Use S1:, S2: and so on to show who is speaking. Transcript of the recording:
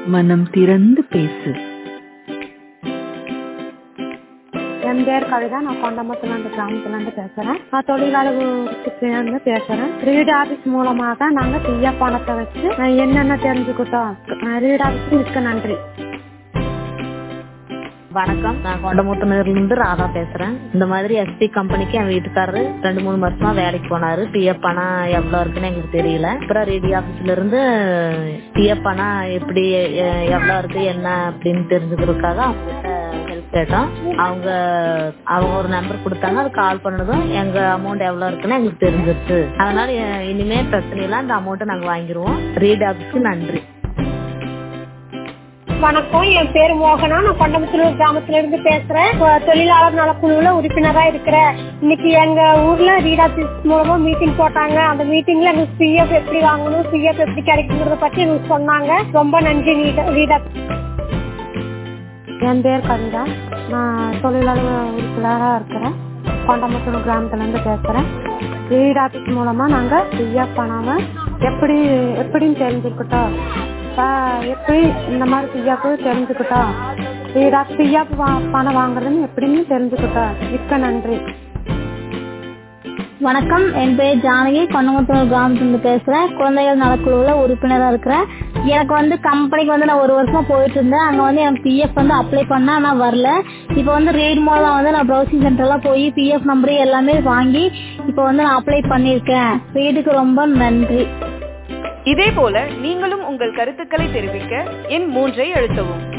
S1: மனம் திறந்து பேசு
S2: என் பேர் கவிதா நான் கொண்டமத்துல இருந்து கிராமத்துல இருந்து பேசுறேன் நான் தொழிலாளர் இருந்து பேசுறேன் ரீட் ஆபீஸ் மூலமாக நாங்க பிஎ பணத்தை வச்சு அஹ், என்னென்ன தெரிஞ்சுக்கிட்டோம் ரீட் ஆபீஸ்க்கு மிக்க நன்றி
S3: வணக்கம் நான் கொண்டமுத்தனூர்ல இருந்து ராதா பேசுறேன் இந்த மாதிரி எஸ்பி கம்பெனிக்கு என் வீட்டுக்காரரு ரெண்டு மூணு வருஷமா வேலைக்கு போனாரு பிஎஃப் பணம் எவ்வளவு இருக்குன்னு எங்களுக்கு தெரியல அப்புறம் ரேடியோ ஆபீஸ்ல இருந்து பிஎஃப் பணம் எப்படி எ- எவ்வளவு இருக்கு என்ன அப்படின்னு தெரிஞ்சுக்கிறதுக்காக அவங்க கிட்ட ஹெல்ப் கேட்டோம் அவங்க அவங்க ஒரு நம்பர் கொடுத்தாங்க அது கால் பண்ணதும் எங்க அமௌண்ட் எவ்வளவு இருக்குன்னு எங்களுக்கு தெரிஞ்சிருச்சு அதனால எ- இனிமே பிரச்சனை இல்லை அந்த அமௌண்ட்டை நாங்க வாங்கிருவோம் ரீட் ஆபீஸ்க்கு நன்றி
S4: வணக்கம் என் பேர் மோகனா நான் கொண்டமத்தூர் கிராமத்துல இருந்து பேசுறேன் இப்போ தொழிலாளர் நலக்குழுல உறுப்பினரா இருக்கிறேன் இன்னைக்கு எங்க ஊர்ல ரீட் ஆபீஸ் மூலமா மீட்டிங் போட்டாங்க அந்த மீட்டிங்ல எங்களுக்கு பிஎஃப் எப்படி வாங்கணும் பிஎஃப் எப்படி கிடைக்குங்கிறத பத்தி எங்களுக்கு சொன்னாங்க ரொம்ப நன்றி ரீட் ஆபீஸ்
S2: என் பேர் கவிதா நான் தொழிலாளர் உறுப்பினராக இருக்கிறேன் கொண்டமத்தூர் கிராமத்துல இருந்து பேசுறேன் ரீட் ஆபீஸ் மூலமா நாங்க பிஎஃப் பண்ணாம எப்படி எப்படின்னு தெரிஞ்சுக்கிட்டோம் ஆஹ், எப்படி இந்த மாதிரி பிஎஃப் தெரிஞ்சுக்கிட்டோம் ரீடா பிஎஃப் பணம் வாங்குறதுன்னு எப்படின்னு தெரிஞ்சுக்கிட்டோம் மிக்க நன்றி
S5: வணக்கம் என் பேர் ஜானகி கொண்டமுத்தூர் கிராமத்துலேருந்து பேசுகிறேன் குழந்தைகள் நலக்குழுவில் உறுப்பினராக இருக்கிறேன் எனக்கு வந்து கம்பெனிக்கு வந்து நான் ஒரு வருஷமா போயிட்டு இருந்தேன் அங்கே வந்து எனக்கு பிஎஃப் வந்து அப்ளை பண்ண ஆனால் வரல இப்போ வந்து ரேட் மூலம் வந்து நான் ப்ரௌசிங் சென்டர்லாம் போய் பிஎஃப் நம்பர் எல்லாமே வாங்கி இப்போ வந்து நான் அப்ளை பண்ணியிருக்கேன் ரேட்டுக்கு ரொம்ப நன்றி
S6: இதேபோல நீங்களும் உங்கள் கருத்துக்களை தெரிவிக்க எண் மூன்றை அழுத்தவும்